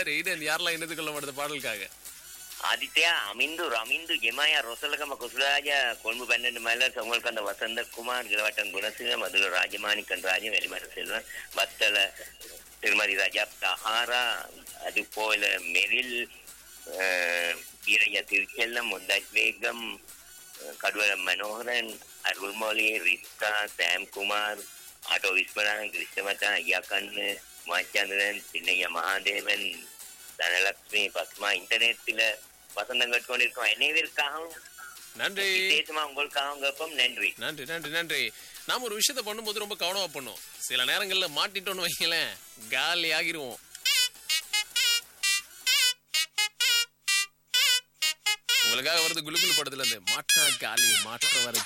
சரி இது யாரெல்லாம் இணைந்து கொள்ள மாட்டது பாடலுக்காக ஆதித்யா அமிந்து ரமிந்து ஜெமாயா ரொசலகம குசுராஜ கொழும்பு பன்னெண்டு மேல சொங்கல்கந்த வசந்தகுமார் கிரவட்டம் குணசிங்க மதுரை ராஜமாணிக்கன் ராஜன் வெளிமர செல்வன் பத்தல திருமதி ரஜா சஹாரா அது போல மெரில் அஹ், வீரய்ய திருச்செல்லம் முந்தாஜ் பேகம் அஹ், கடுவல மனோகரன் அருள்மொழி ரிஸ்கா சாம்குமார் ஆட்டோ விஸ்வநாதன் கிருஷ்ணமத்தா ஐயாக்கண்ணு மாச்சந்திரன் சின்னையா மகாதேவன் தனலட்சுமி பத்மா இன்டர்நெட்ல வசந்தம் கேட்டுக்கொண்டிருக்கோம் அனைவருக்காகவும் நன்றி விசேஷமா உங்களுக்காகவும் கேட்போம் நன்றி நன்றி நன்றி நன்றி நாம ஒரு விஷயத்த பண்ணும்போது ரொம்ப கவனமா பண்ணும் சில நேரங்கள்ல மாட்டிட்டோம்னு வைங்களேன் காலி ஆகிருவோம் உங்களுக்காக வருது குலுகுலு படத்துல இருந்து மாட்டா காலி மாற்ற வர